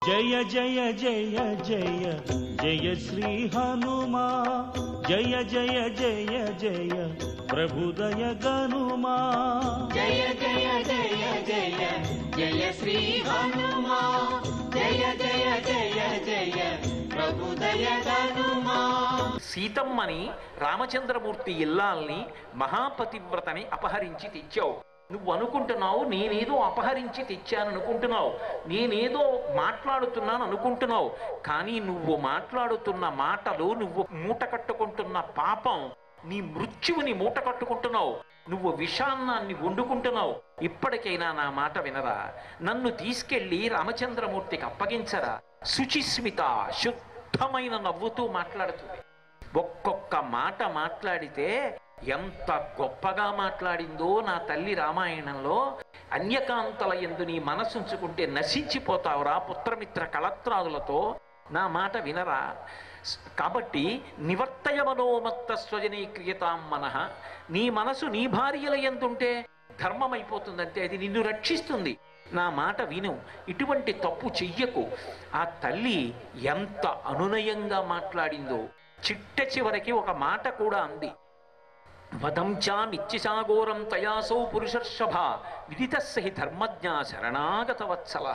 జయ జయ జయ జయ జయ శ్రీ హనుమా జయ జయ జయ జయ ప్రభుదయ గనుమా జయ జయ జయ జయ జయ శ్రీ హనుమా జయ జయ జయ జయ ప్రభుదయ హనుమా సీతమ్మని రామచంద్రమూర్తి ఇల్లాల్ని మహాపతివ్రతని అపహరించి తెచ్చావు నువ్వు అనుకుంటున్నావు నేనేదో అపహరించి తెచ్చాను అనుకుంటున్నావు నేనేదో మాట్లాడుతున్నాను అనుకుంటున్నావు కానీ నువ్వు మాట్లాడుతున్న మాటలు నువ్వు మూట కట్టుకుంటున్న పాపం నీ మృత్యువుని మూట కట్టుకుంటున్నావు నువ్వు విషాన్నాన్ని వండుకుంటున్నావు ఇప్పటికైనా నా మాట వినరా నన్ను తీసుకెళ్లి రామచంద్రమూర్తికి అప్పగించరా శుచిస్మిత శుద్ధమైన నవ్వుతూ మాట్లాడుతుంది ఒక్కొక్క మాట మాట్లాడితే ఎంత గొప్పగా మాట్లాడిందో నా తల్లి రామాయణంలో అన్యకాంతల ఎందు నీ మనసుంచుకుంటే నశించిపోతావురా పుత్రమిత్ర కళత్రాదులతో నా మాట వినరా స్- కాబట్టి నివర్తయ మనోమత్త స్వజనీక్రియతాం మనః నీ మనసు నీ భార్యల ఎందుంటే ధర్మమైపోతుందంటే అది నిన్ను రక్షిస్తుంది నా మాట విను ఇటువంటి తప్పు చెయ్యకు ఆ తల్లి ఎంత అనునయంగా మాట్లాడిందో చిట్ట చివరికి ఒక మాట కూడా అంది వదంచా నిత్యశాగోరం తయాసౌ పురుషర్షభ విదితస్సహి ధర్మజ్ఞ శరణాగత వత్సల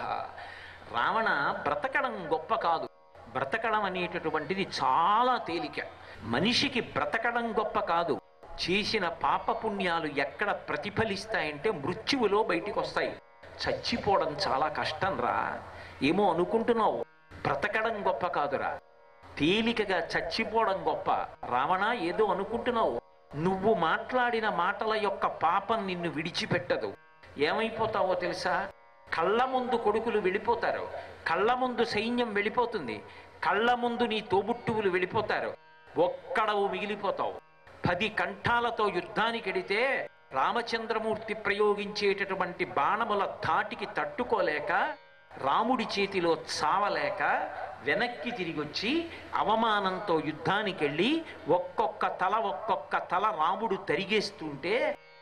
రావణ బ్రతకడం గొప్ప కాదు బ్రతకడం అనేటటువంటిది చాలా తేలిక మనిషికి బ్రతకడం గొప్ప కాదు చేసిన పాపపుణ్యాలు ఎక్కడ ప్రతిఫలిస్తాయంటే మృత్యువులో బయటికి వస్తాయి చచ్చిపోవడం చాలా కష్టం రా ఏమో అనుకుంటున్నావు బ్రతకడం గొప్ప కాదురా తేలికగా చచ్చిపోవడం గొప్ప రావణ ఏదో అనుకుంటున్నావు నువ్వు మాట్లాడిన మాటల యొక్క పాపం నిన్ను విడిచిపెట్టదు ఏమైపోతావో తెలుసా కళ్ళ ముందు కొడుకులు వెళ్ళిపోతారు కళ్ళ ముందు సైన్యం వెళ్ళిపోతుంది కళ్ళ ముందు నీ తోబుట్టువులు వెళ్ళిపోతారు ఒక్కడవు మిగిలిపోతావు పది కంఠాలతో యుద్ధానికి ఎడితే రామచంద్రమూర్తి ప్రయోగించేటటువంటి బాణముల ధాటికి తట్టుకోలేక రాముడి చేతిలో చావలేక వెనక్కి తిరిగి వచ్చి అవమానంతో యుద్ధానికి వెళ్ళి ఒక్కొక్క తల ఒక్కొక్క తల రాముడు తరిగేస్తుంటే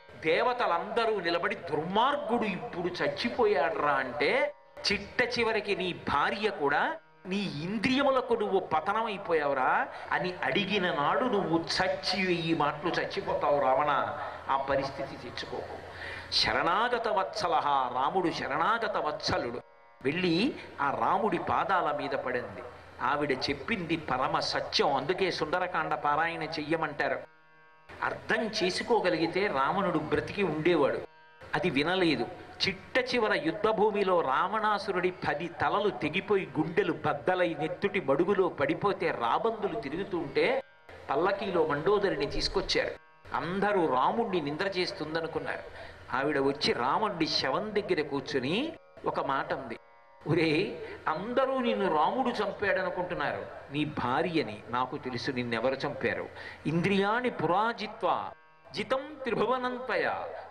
దేవతలందరూ నిలబడి దుర్మార్గుడు ఇప్పుడు చచ్చిపోయాడ్రా అంటే చిట్ట చివరికి నీ భార్య కూడా నీ ఇంద్రియములకు నువ్వు పతనమైపోయావురా అని అడిగిన నాడు నువ్వు చచ్చి వెయ్యి మాటలు చచ్చిపోతావు రావణ ఆ పరిస్థితి తెచ్చుకోకు శరణాగత వత్సల రాముడు శరణాగత వత్సలుడు వెళ్ళి ఆ రాముడి పాదాల మీద పడింది ఆవిడ చెప్పింది పరమ సత్యం అందుకే సుందరకాండ పారాయణ చెయ్యమంటారు అర్థం చేసుకోగలిగితే రావణుడు బ్రతికి ఉండేవాడు అది వినలేదు చిట్ట చివర యుద్ధభూమిలో రావణాసురుడి పది తలలు తెగిపోయి గుండెలు బద్దలై నెత్తుటి బడుగులో పడిపోతే రాబందులు తిరుగుతుంటే పల్లకీలో మండోదరిని తీసుకొచ్చారు అందరూ రాముణ్ణి నింద్ర చేస్తుందనుకున్నారు ఆవిడ వచ్చి రాముడి శవం దగ్గర కూర్చుని ఒక మాట ఉంది ఒరే అందరూ నిన్ను రాముడు చంపాడనుకుంటున్నారు నీ భార్యని నాకు తెలుసు నిన్నెవరు చంపారు ఇంద్రియాణి పురాజిత్వ జితం త్రిభువనంతయ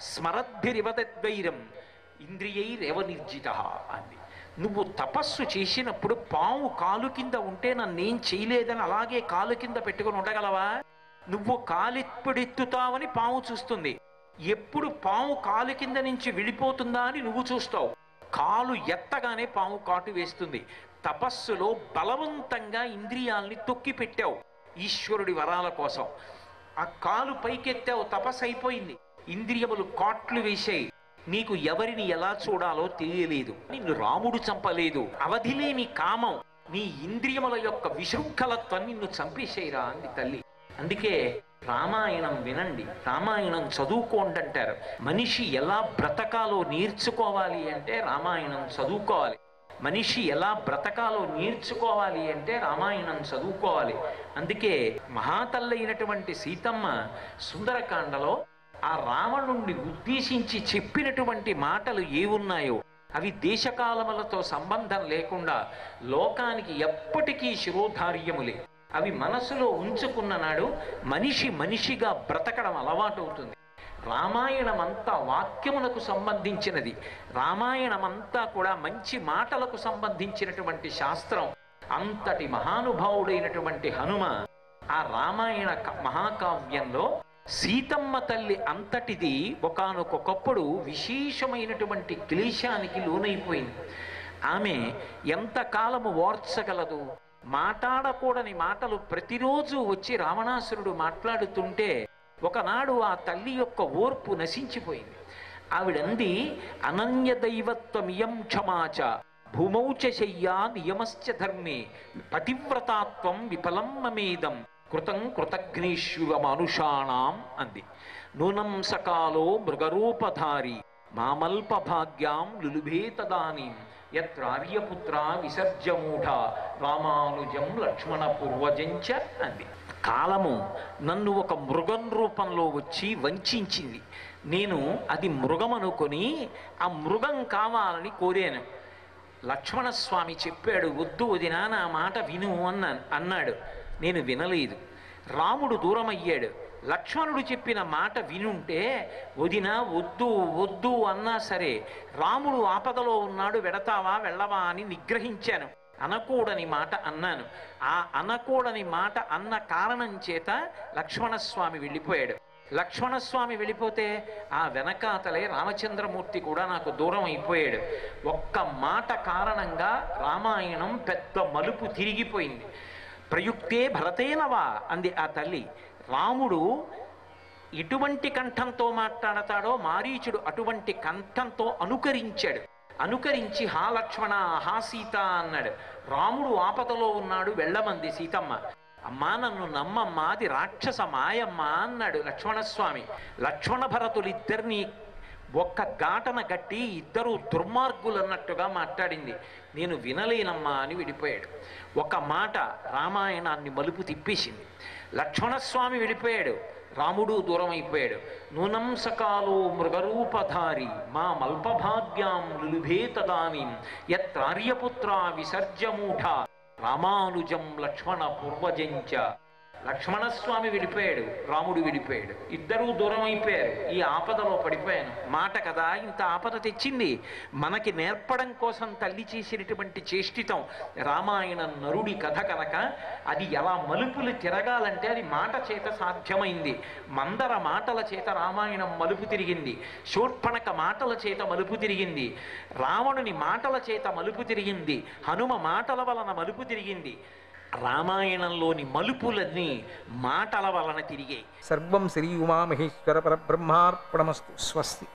స్మరద్భిరివదద్వైరం ఇంద్రియైరేవ నిర్జిత అంది నువ్వు తపస్సు చేసినప్పుడు పాము కాలు కింద ఉంటే నన్నేం చేయలేదని అలాగే కాలు కింద పెట్టుకుని ఉండగలవా నువ్వు కాలెప్పుడెత్తుతావని పాము చూస్తుంది ఎప్పుడు పాము కాలు కింద నుంచి వెళ్ళిపోతుందా అని నువ్వు చూస్తావు కాలు ఎత్తగానే పాము కాటు వేస్తుంది తపస్సులో బలవంతంగా ఇంద్రియాల్ని తొక్కి పెట్టావు ఈశ్వరుడి వరాల కోసం ఆ కాలు పైకెత్తావు తపస్సు అయిపోయింది ఇంద్రియములు కాట్లు వేశాయి నీకు ఎవరిని ఎలా చూడాలో తెలియలేదు నిన్ను రాముడు చంపలేదు అవధి లేని కామం నీ ఇంద్రియముల యొక్క విశృంఖలత్వం నిన్ను చంపేసేయరా అంది తల్లి అందుకే రామాయణం వినండి రామాయణం చదువుకోండి అంటారు మనిషి ఎలా బ్రతకాలో నేర్చుకోవాలి అంటే రామాయణం చదువుకోవాలి మనిషి ఎలా బ్రతకాలో నేర్చుకోవాలి అంటే రామాయణం చదువుకోవాలి అందుకే మహాతల్లైనటువంటి సీతమ్మ సుందరకాండలో ఆ రావణుణ్ణి ఉద్దేశించి చెప్పినటువంటి మాటలు ఏవున్నాయో అవి దేశకాలములతో సంబంధం లేకుండా లోకానికి ఎప్పటికీ శిరోధార్యములే అవి మనసులో ఉంచుకున్న నాడు మనిషి మనిషిగా బ్రతకడం అలవాటవుతుంది రామాయణం అంతా వాక్యములకు సంబంధించినది రామాయణం అంతా కూడా మంచి మాటలకు సంబంధించినటువంటి శాస్త్రం అంతటి మహానుభావుడైనటువంటి హనుమ ఆ రామాయణ క- మహాకావ్యంలో సీతమ్మ తల్లి అంతటిది ఒకానొకప్పుడు విశేషమైనటువంటి క్లేశానికి లోనైపోయింది ఆమె ఎంతకాలము ఓర్చగలదు మాట్లాడకూడని మాటలు ప్రతిరోజు వచ్చి రావణాసురుడు మాట్లాడుతుంటే ఒకనాడు ఆ తల్లి యొక్క ఓర్పు నశించిపోయింది ఆవిడంది అనన్య దైవత్వమియం క్షమాచ భూమౌ చ శయ్యా నియమశ్చ ధర్మే పతివ్రతాత్వం విఫలం మమేదం కృతం కృతఘ్నేష్యువ మనుషాణం అంది నూనం సకాలో మృగరూపధారి మామల్ప భాగ్యాం లులుభే తదానీం యత్రార్యపుత్ర విసర్జమూఢ రామానుజం లక్ష్మణ పూర్వజంచ అంది కాలము నన్ను ఒక మృగం రూపంలో వచ్చి వంచింది నేను అది మృగం అనుకొని ఆ మృగం కావాలని కోరాను లక్ష్మణస్వామి చెప్పాడు వద్దు వదినా నా మాట విను అన్నాను అన్నాడు నేను వినలేదు రాముడు దూరం అయ్యాడు లక్ష్మణుడు చెప్పిన మాట వినుంటే వదిన వద్దు వద్దు అన్నా సరే రాముడు ఆపదలో ఉన్నాడు వెడతావా వెళ్ళవా అని నిగ్రహించాను అనకూడని మాట అన్నాను ఆ అనకూడని మాట అన్న కారణం చేత లక్ష్మణస్వామి వెళ్ళిపోయాడు లక్ష్మణస్వామి వెళ్ళిపోతే ఆ వెనకాతలే రామచంద్రమూర్తి కూడా నాకు దూరం అయిపోయాడు ఒక్క మాట కారణంగా రామాయణం పెద్ద మలుపు తిరిగిపోయింది ప్రయుక్తే భరతేనవా అంది ఆ తల్లి రాముడు ఎటువంటి కంఠంతో మాట్లాడతాడో మారీచుడు అటువంటి కంఠంతో అనుకరించాడు అనుకరించి హా లక్ష్మణ హా సీత అన్నాడు రాముడు ఆపదలో ఉన్నాడు వెళ్ళమంది సీతమ్మ అమ్మా నన్ను నమ్మమ్మా అది రాక్షస మాయమ్మ అన్నాడు లక్ష్మణస్వామి లక్ష్మణ భరతులిద్దరినీ ఒక్క ఘాటన గట్టి ఇద్దరు దుర్మార్గులు అన్నట్టుగా మాట్లాడింది నేను వినలేనమ్మా అని విడిపోయాడు ఒక మాట రామాయణాన్ని మలుపు తిప్పేసింది లక్ష్మణస్వామి వెళ్ళిపోయాడు రాముడు దూరం అయిపోయాడు నూనం సకాలో మృగరూపధారి మా మల్పభాగ్యాం లులుభే తదానీం యత్రార్యపుత్ర విసర్జమూఢ రామానుజం లక్ష్మణ పూర్వజంచ లక్ష్మణస్వామి వెళ్ళిపోయాడు రాముడు వెళ్ళిపోయాడు ఇద్దరూ దూరం అయిపోయారు ఈ ఆపదలో పడిపోయాను మాట కదా ఇంత ఆపద తెచ్చింది మనకి నేర్పడం కోసం తల్లి చేసినటువంటి చేష్టితం రామాయణ నరుడి కథ కనుక అది ఎలా మలుపులు తిరగాలంటే అది మాట చేత సాధ్యమైంది మందర మాటల చేత రామాయణం మలుపు తిరిగింది శూర్పణక మాటల చేత మలుపు తిరిగింది రావణుని మాటల చేత మలుపు తిరిగింది హనుమ మాటల వలన మలుపు తిరిగింది రామాయణంలోని మలుపులన్నీ మాటల వలన తిరిగాయి సర్వం శ్రీ ఉమామహేశ్వర పరబ్రహ్మార్పణమస్తు స్వస్తి